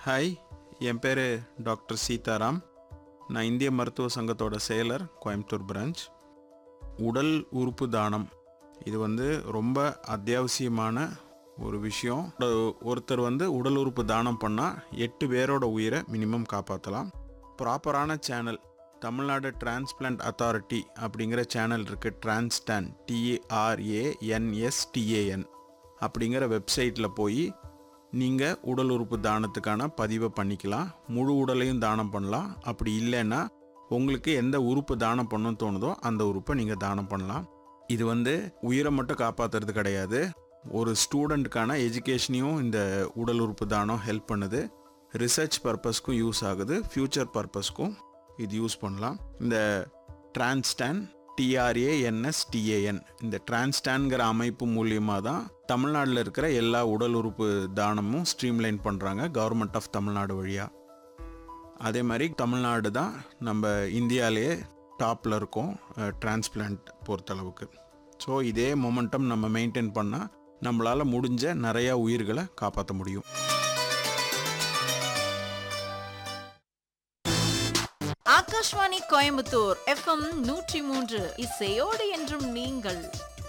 hi என் பேர் doctor Sitaram நான் இந்திய மருத்துவ சங்கத்தோட செயலர் கோயம்புத்தூர் பிரான்ச் உடல் உறுப்பு தானம் இது வந்து ரொம்ப அத்தியாவசியமான ஒரு விஷயம் ஒரு- ஒருத்தர் வந்து உடல் உறுப்பு தானம் பண்ணால் எட்டு பேரோட உயிரை மினிமம் காப்பாற்றலாம் ப்ராப்பரான சேனல் தமிழ்நாடு டிரான்ஸ்பிளான்ட் அத்தாரிட்டி அப்படிங்கிற சேனல் இருக்குது டிரான்ஸ்டான் டிஏஆர்ஏஎன்எஸ்டிஏஎன் அப்படிங்கிற வெப்சைட்டில் போய் நீங்கள் உடல் உறுப்பு தானத்துக்கான பதிவை பண்ணிக்கலாம் முழு உடலையும் தானம் பண்ணலாம் அப்படி இல்லைன்னா உங்களுக்கு எந்த உறுப்பு தானம் பண்ணணும்னு தோணுதோ அந்த உறுப்பை நீங்கள் தானம் பண்ணலாம் இது வந்து உயிரை மட்டும் காப்பாற்றுறது கிடையாது ஒரு ஸ்டூடெண்ட்டுக்கான எஜுகேஷனையும் இந்த உடல் உறுப்பு தானம் ஹெல்ப் பண்ணுது ரிசர்ச் பர்பஸ்க்கும் யூஸ் ஆகுது ஃப்யூச்சர் பர்பஸ்க்கும் இது யூஸ் பண்ணலாம் இந்த டிரான்ஸ்டான் டிஆர்ஏஎன்எஸ்டிஏஎன் இந்த டிரான்ஸ்டான்கிற அமைப்பு மூலியமாக தான் தமிழ்நாட்டில் இருக்கிற எல்லா உடல் உறுப்பு தானமும் ஸ்ட்ரீம்லைன் பண்ணுறாங்க கவர்மெண்ட் ஆஃப் தமிழ்நாடு வழியாக அதே மாதிரி தமிழ்நாடு தான் நம்ம இந்தியாவிலேயே டாப்பில் இருக்கோம் டிரான்ஸ்பிளான்ட் பொறுத்தளவுக்கு ஸோ இதே மொமெண்டம் நம்ம மெயின்டைன் பண்ணால் நம்மளால் முடிஞ்ச நிறையா உயிர்களை காப்பாற்ற முடியும் ஆகாஷ்வாணி கோயம்புத்தூர் எஃப்எம் நூற்றி மூன்று இசையோடு என்றும் நீங்கள்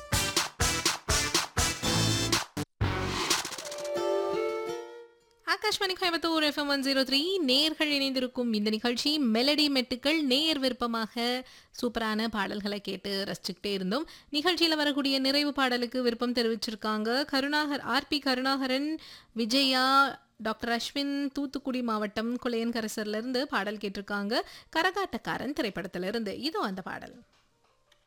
Akashvani Coimbatore FM one zero three நேர்கள் இணைந்திருக்கும் இந்த நிகழ்ச்சி மெலடி மெட்டுக்கள் நேர் விருப்பமாக சூப்பரான பாடல்களை கேட்டு ரசிச்சுக்கிட்டே இருந்தோம் நிகழ்ச்சியில் வரக்கூடிய நிறைவு பாடலுக்கு விருப்பம் தெரிவிச்சிருக்காங்க கருணாகர் ஆர்பி கருணாகரன் விஜயா டாக்டர் அஸ்வின் தூத்துக்குடி மாவட்டம் குளையன்கரசர்ல இருந்து பாடல் கேட்டிருக்காங்க கரகாட்டக்காரன் திரைப்படத்திலிருந்து இதோ அந்த பாடல்